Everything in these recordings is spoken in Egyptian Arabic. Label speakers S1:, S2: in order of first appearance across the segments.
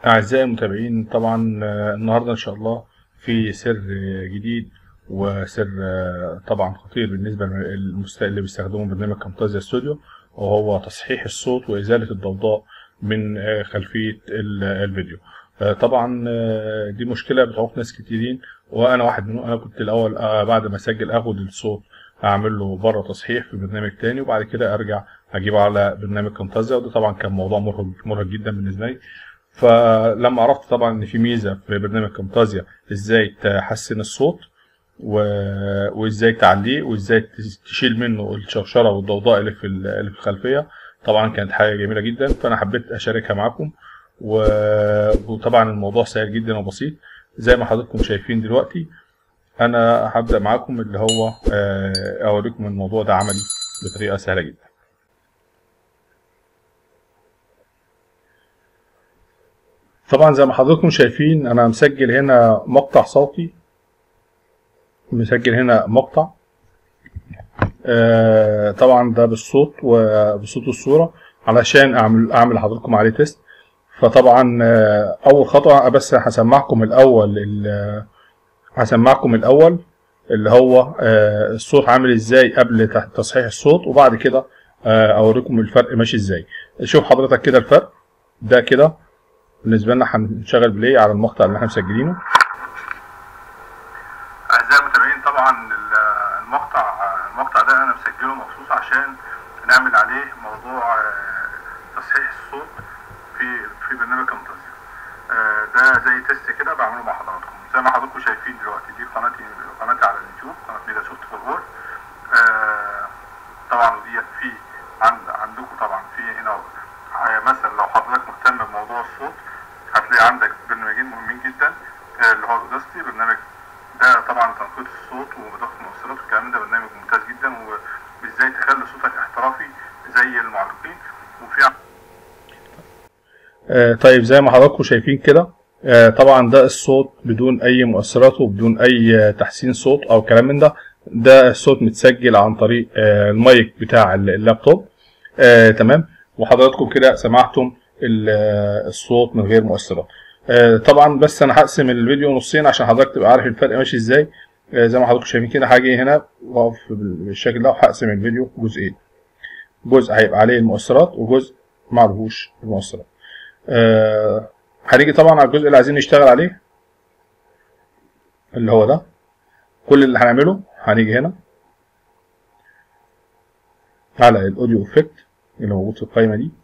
S1: أعزائي المتابعين طبعا آه، النهاردة إن شاء الله في سر آه، جديد وسر آه، طبعا خطير بالنسبة للمست- اللي بيستخدموا برنامج كامتازيا ستوديو وهو تصحيح الصوت وإزالة الضوضاء من آه، خلفية ال- الفيديو آه، طبعا آه، دي مشكلة بتعوق ناس كتيرين وأنا واحد منهم أنا كنت الأول آه، بعد ما أسجل أخد الصوت أعمل له بره تصحيح في برنامج تاني وبعد كده أرجع أجيبه على برنامج كامتازيا وده طبعا كان موضوع مرهق مرهق جدا بالنسبة لي فلما عرفت طبعا ان في ميزه في برنامج كامتازيا ازاي تحسن الصوت و... وازاي تعليه وازاي تس- تشيل منه الشوشره والضوضاء اللي في ال- اللي في الخلفيه طبعا كانت حاجه جميله جدا فانا حبيت اشاركها معاكم و... وطبعا الموضوع سهل جدا وبسيط زي ما حضراتكم شايفين دلوقتي انا هبدا معاكم اللي هو آه، اوريكم الموضوع ده عملي بطريقه سهله جدا طبعا زي ما حضراتكم شايفين انا مسجل هنا مقطع صوتي مسجل هنا مقطع آه طبعا ده بالصوت وبصوت الصورة علشان اعمل اعمل لحضراتكم عليه تيست فطبعا آه اول خطوة بس هسمعكم الاول ال- هسمعكم الاول اللي هو آه الصوت عامل ازاي قبل ت- تصحيح الصوت وبعد كده آه اوريكم الفرق ماشي ازاي شوف حضرتك كده الفرق ده كده بالنسبه لنا هنشغل بلاي على المقطع اللي احنا مسجلينه
S2: اعزائي المتابعين طبعا ال- المقطع المقطع ده انا مسجله مخصوص عشان نعمل عليه موضوع آه، تصحيح الصوت في في برنامج كامتازيا آه، ده زي تيست كده بعمله مع حضراتكم زي ما حضراتكم شايفين دلوقتي دي قناتي قناتي على اليوتيوب قناه ميدا سوفت فور وورد طبعا وديت في عند عندكم طبعا في هنا آه، مثلا لو حضرتك مهتم بموضوع الصوت هتلاقي عندك برنامجين مهمين جدا آه، اللي هو اوداستي برنامج ده طبعا تنقيط الصوت وإضافة المؤثرات والكلام ده برنامج ممتاز جدا وازاي تخلي صوتك احترافي زي المعلقين وفي
S1: آه، طيب زي ما حضراتكم شايفين كده آه، طبعا ده الصوت بدون اي مؤثرات وبدون اي آه، تحسين صوت او كلام من ده ده الصوت متسجل عن طريق آه، المايك بتاع الل- اللابتوب آه، تمام وحضراتكم كده سمعتم ال- آه، الصوت من غير مؤثرات آه، طبعا بس انا هقسم الفيديو نصين عشان حضرتك تبقى عارف الفرق ماشي ازاي آه، زي ما حضراتكم شايفين كده هاجي هنا واقف بال- بالشكل ده وهقسم الفيديو جزئين جزء هيبقى عليه المؤثرات وجزء معلهوش المؤثرات آه، هنيجي طبعا على الجزء اللي عايزين نشتغل عليه اللي هو ده كل اللي هنعمله هنيجي هنا على الاوديو افكت اللي موجود في القائمه دي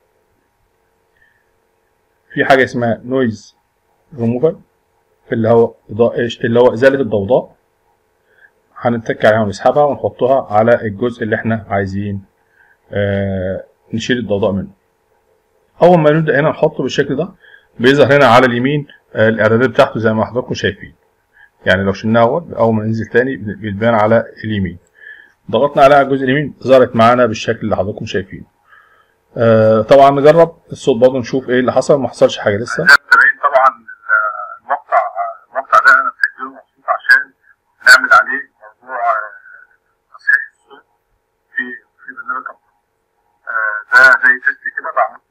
S1: في حاجه اسمها نويز ريموفر اللي هو إضاءة اللي هو ازاله الضوضاء هنتك عليها ونسحبها ونحطها على الجزء اللي احنا عايزين آه نشيل الضوضاء منه اول ما نبدا هنا نحطه بالشكل ده بيظهر هنا على اليمين آه، الاعدادات بتاعته زي ما حضراتكم شايفين يعني لو شلناه اهوت اول ما ننزل تاني بيتبان على اليمين ضغطنا عليها على الجزء اليمين ظهرت معانا بالشكل اللي حضراتكم شايفينه آه طبعا نجرب الصوت برضه نشوف ايه اللي حصل ما حصلش حاجه لسه
S2: اعزائي المتابعين طبعا ال- المقطع المقطع ده انا مسجله مخصوص عشان نعمل عليه موضوع آه، تصحيح الصوت في في برنامج كامتازيا آه، ده زي تيست كده بعمله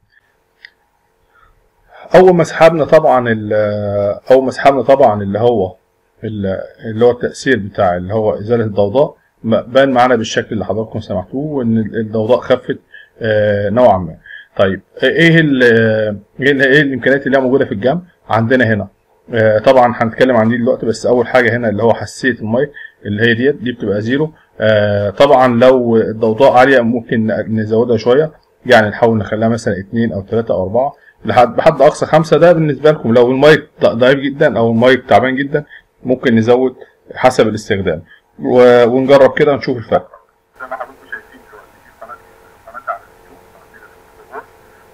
S1: اول ما سحبنا طبعا ال- اول ما سحبنا طبعا اللي هو ال- اللي هو التاثير بتاع اللي هو ازاله الضوضاء م- بان معانا بالشكل اللي حضراتكم سمعتوه وان ال- الضوضاء خفت آه، نوعا ما طيب ايه ال ايه, ال- إيه الامكانيات اللي هي موجوده في الجنب عندنا هنا آه، طبعا هنتكلم عن دي دلوقتي بس اول حاجه هنا اللي هو حساسيه المايك اللي هي ديت دي بتبقى زيرو آه، طبعا لو الضوضاء عاليه ممكن نزودها شويه يعني نحاول نخليها مثلا اتنين او تلاتة او اربعة لحد بحد اقصى خمسة ده بالنسبة لكم لو المايك ض- ضعيف جدا او المايك تعبان جدا ممكن نزود حسب الاستخدام و- ونجرب كده ونشوف الفرق
S2: زي ما حضراتكم شايفين دلوقتي دي قناتي قناتي على اليوتيوب قناه ميدا سوفت فور وورد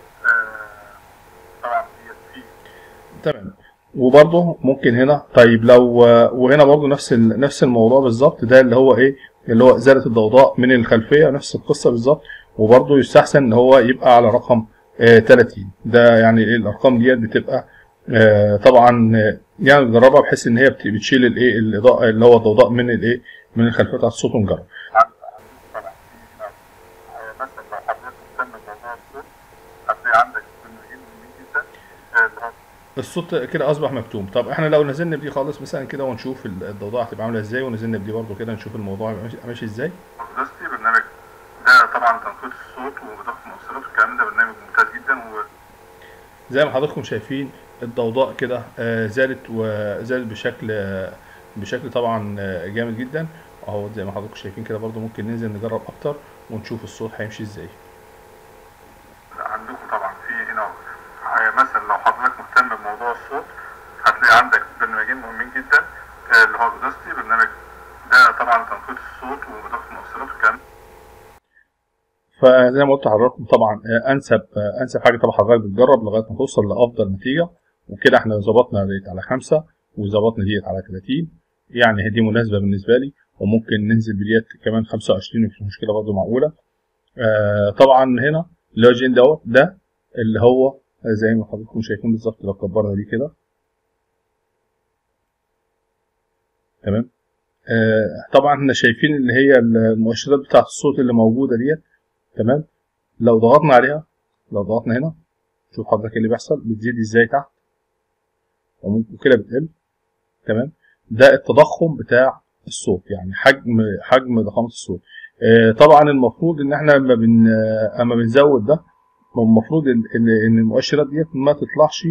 S2: آه، طبعا ديت في
S1: تمام وبرضه ممكن هنا طيب لو وهنا برضه نفس ال- نفس الموضوع بالظبط ده اللي هو ايه اللي هو ازاله الضوضاء من الخلفيه نفس القصه بالظبط وبرضه يستحسن ان هو يبقى على رقم آه 30 ده يعني ايه الارقام ديت بتبقى آه طبعا آه، يعني نجربها بحيث ان هي بت- بتشيل الايه الاضاءه اللي هو الضوضاء من الايه من الخلفيه بتاعت الصوت ونجرب
S2: عند طبعا في هنا آه، مثلا لو حضرتك مهتم بموضوع الصوت هتلاقي عندك برنامجين مهمين جدا آه، اللي هو
S1: الصوت كده اصبح مكتوم طب احنا لو نزلنا بدي خالص مثلا كده ونشوف ال- الضوضاء هتبقى عامله ازاي ونزلنا بدي برضو كده نشوف الموضوع ماشي, ماشي ازاي
S2: اوداستي برنامج ده طبعا تنقيط الصوت وضغط المؤثرات والكلام ده برنامج ممتاز جدا و
S1: زي ما حضراتكم شايفين الضوضاء كده آه، زادت وزادت بشكل آه، بشكل طبعا آه، جامد جدا اهو زي ما حضراتكم شايفين كده برضو ممكن ننزل نجرب اكتر ونشوف الصوت هيمشي ازاي
S2: عندكم طبعا في هنا آه، مثلا لو حضرتك مهتم بموضوع الصوت هتلاقي عندك برنامجين مهمين جدا آه، اللي هو اوداستي برنامج ده طبعا تنقيط الصوت وضغط المؤثرات والكلام ده.
S1: فزي ما قلت لحضراتكم طبعا آه، انسب آه، انسب حاجه طبعا حضرتك بتجرب لغايه ما توصل لافضل نتيجه وكده احنا ظبطنا ديت على خمسة وظبطنا ديت على 30 يعني دي مناسبه بالنسبه لي وممكن ننزل بديت كمان 25 مفيش مشكله برضه معقوله آه طبعا هنا اللوجين دوت ده اللي هو زي ما حضراتكم شايفين بالظبط لو كبرنا دي كده تمام آه طبعا احنا شايفين اللي هي المؤشرات بتاعت الصوت اللي موجوده ديت تمام لو ضغطنا عليها لو ضغطنا هنا شوف حضرتك اللي بيحصل بتزيد ازاي تحت وممكن كده بتقل تمام ده التضخم بتاع الصوت يعني حجم حجم ضخامه الصوت آه طبعا المفروض ان احنا لما بن آه، اما بنزود ده المفروض ان ان إن المؤشرات ديت ما تطلعش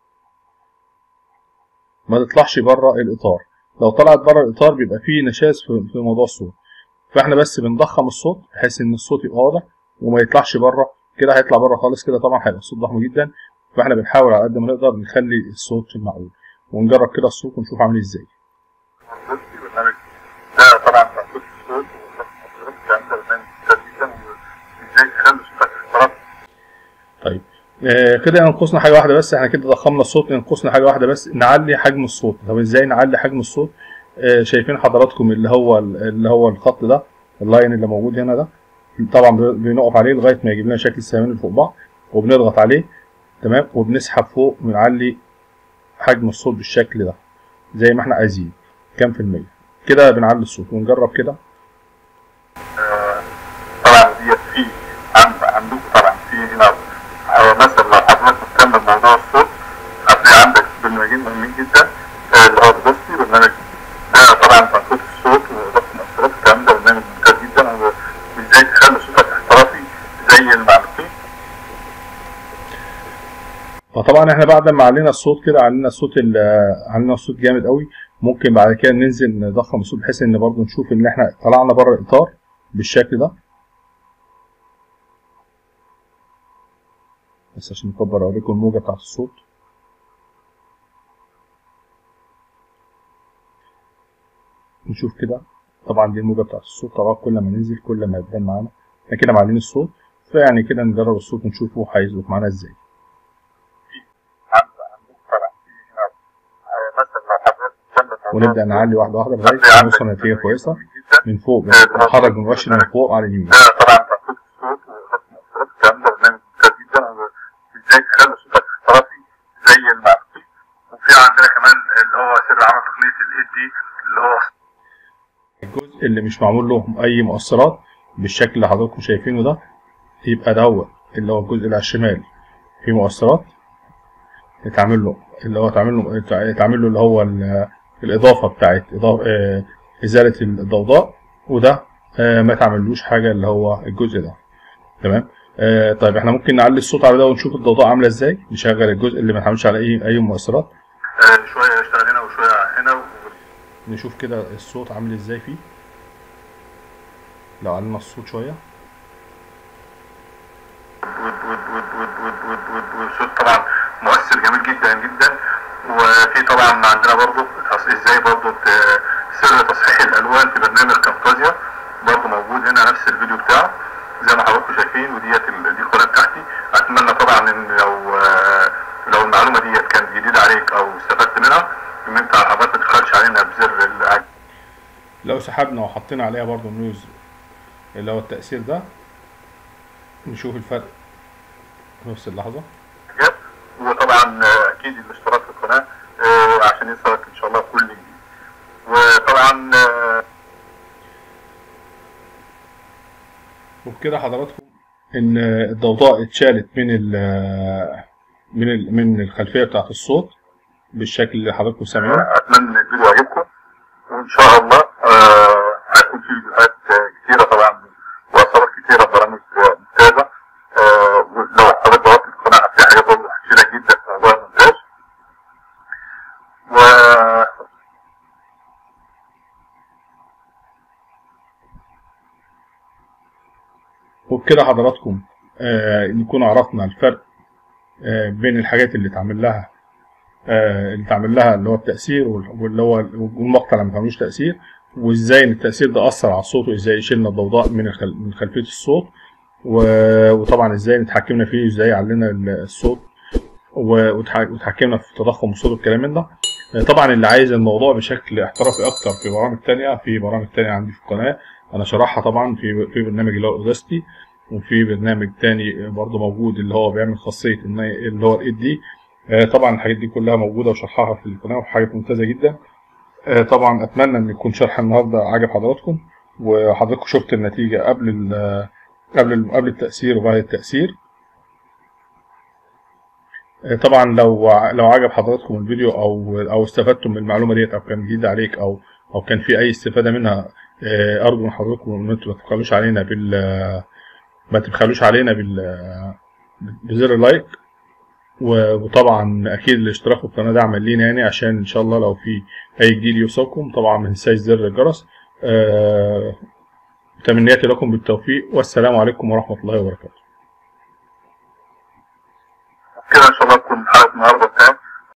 S1: ما تطلعش بره الاطار لو طلعت بره الاطار بيبقى فيه نشاز في في موضوع الصوت فاحنا بس بنضخم الصوت بحيث ان الصوت يبقى واضح وما يطلعش بره كده هيطلع بره خالص كده طبعا هيبقى الصوت ضخم جدا فاحنا بنحاول على قد ما نقدر نخلي الصوت في المعقول ونجرب كده الصوت ونشوف عامل ازاي
S2: اوداستي برنامج ده طبعا تنقيط الصوت وضغط المؤثرات والكلام ده برنامج ممتاز جدا وازاي تخلي صوتك احترافي
S1: طيب آه كده ينقصنا حاجه واحده بس احنا كده ضخمنا الصوت ينقصنا حاجه واحده بس نعلي حجم الصوت طب ازاي نعلي حجم الصوت آه شايفين حضراتكم اللي هو اللي هو الخط ده اللاين اللي موجود هنا ده طبعا بنقف عليه لغايه ما يجيب لنا شكل السهمين اللي فوق بعض وبنضغط عليه تمام وبنسحب فوق ونعلي حجم الصوت بالشكل ده زي ما احنا عايزين كام في المية كده بنعلي الصوت ونجرب كده
S2: طبعا ديت في عند عندكم طبعا في هنا آه، مثلا لو حضرتك مهتم بموضوع الصوت هتلاقي عندك برنامجين مهمين جدا آه، اللي هو اوداستي برنامج ده طبعا تنقيط الصوت وضغط المؤثرات الكلام ده برنامج ممتاز جدا وازاي تخلي صوتك احترافي زي المعلومين
S1: فطبعا احنا بعد ما علينا الصوت كده علينا الصوت ال- علينا الصوت جامد قوي ممكن بعد كده ننزل نضخم الصوت بحيث ان برضو نشوف ان احنا طلعنا بره الاطار بالشكل ده بس عشان نكبر اوريكم الموجة بتاعت الصوت نشوف كده طبعا دي الموجة بتاعت الصوت طبعا كل ما ننزل كل ما يبان معانا احنا كده معلين الصوت فيعني كده نجرب الصوت ونشوفه هيظبط معانا ازاي
S2: عند عندكم طبعا في هنا آه، مثلا لو حضرتك مهتم بموضوع
S1: ونبدأ
S2: الصوت،
S1: نعلي واحده واحده
S2: هتلاقي
S1: لغاية ما
S2: عندك
S1: نوصل نتيجة
S2: برنامجين
S1: كويسة
S2: مهمين جدا
S1: من فوق
S2: آه،
S1: نحرك المؤشر من فوق على اليمين
S2: ده طبعا تنقيط الصوت وضغط المؤثرات الكلام ده برنامج ممتاز جدا وازاي تخلي صوتك احترافي زي المعلومين وفي عندنا كمان اللي هو سر عمل تقنيه الاي دي اللي هو
S1: الجزء اللي مش معمول له اي مؤثرات بالشكل اللي حضراتكم شايفينه ده يبقى ده هو اللي هو الجزء اللي على الشمال فيه مؤثرات يتعمل له اللي هو تعمل له يتعمل له اللي هو ال- الاضافه بتاعت إضافة آه، ازاله الضوضاء وده آه، ما تعملوش حاجه اللي هو الجزء ده تمام آه طيب احنا ممكن نعلي الصوت على ده ونشوف الضوضاء عامله ازاي نشغل الجزء اللي ما اتعملش على اي اي مؤثرات
S2: آه، شويه يشتغل هنا وشويه هنا و-
S1: نشوف كده الصوت عامل ازاي فيه لو علينا الصوت شويه
S2: ود- ود- ود- ود- ود- ود- ود- والصوت طبعا مؤثر جميل جدا جدا وفي طبعا عندنا برضو تص- ازاي برضو ت- سر تصحيح الالوان في برنامج كامتازيا برضو موجود هنا نفس الفيديو بتاعه زي ما حضراتكم شايفين وديت ال- دي القناه بتاعتي اتمنى طبعا ان لو آه، لو المعلومه ديت كانت جديده عليك او استفدت منها ان انت حضرتك ما تبخلش علينا بزر الاعجاب
S1: لو سحبنا وحطينا عليها برضو نيوز اللي هو التأثير ده نشوف الفرق في نفس اللحظة
S2: وطبعا آه، اكيد الاشتراك في القناه آه، عشان يوصلك ان شاء الله كل جديد وطبعا آه،
S1: وبكده حضراتكم ان الضوضاء اتشالت من ال من ال- من الخلفيه بتاعت الصوت بالشكل اللي حضراتكم سامعينه
S2: اتمنى ان الفيديو يعجبكم وان شاء الله آه، هيكون في فيديوهات آه، كتيره طبعا واصوات كتيره برامج آه، ممتازه آه، ولو حضرتك دورت في القناه هتلاقي حاجات برضه كتيره جدا في موضوع المونتاج و
S1: وبكده حضراتكم آه نكون عرفنا الفرق آه بين الحاجات اللي اتعمل لها آه اللي اتعمل لها اللي هو التأثير وال- واللي هو والمقطع اللي ما تعملوش تأثير وازاي ان التأثير ده أثر على الصوت وازاي يشيلنا الضوضاء من الخل... من خلفية الصوت و- وطبعا ازاي نتحكمنا فيه ازاي علينا ال- الصوت و- وتح- وتحكمنا في تضخم الصوت والكلام من ده آه، طبعا اللي عايز الموضوع بشكل احترافي اكتر في برامج تانية في برامج تانية عندي في القناة انا شرحها طبعا في في برنامج اللي هو اوداستي وفي برنامج تاني برضه موجود اللي هو بيعمل خاصية إن- اللي هو الايد دي آه، طبعا الحاجات دي كلها موجودة وشرحها في القناة وحاجات ممتازة جدا آه، طبعا اتمنى ان يكون شرح النهارده عجب حضراتكم وحضراتكم شفت النتيجة قبل ال قبل ال- قبل التأثير وبعد التأثير آه، طبعا لو ع- لو عجب حضراتكم الفيديو او او استفدتم من المعلومه ديت او كان جديد عليك او او كان في اي استفاده منها آه، ارجو من حضراتكم ان انتم ما تبخلوش علينا بال ما تبخلوش علينا بال بزر اللايك و- وطبعا اكيد الاشتراك في القناه دعما لينا يعني عشان ان شاء الله لو في اي جديد يوصلكم طبعا ما تنساش زر الجرس آه، تمنياتي لكم بالتوفيق والسلام عليكم ورحمه الله وبركاته
S2: كده ان شاء الله تكون حلقه النهارده انتهت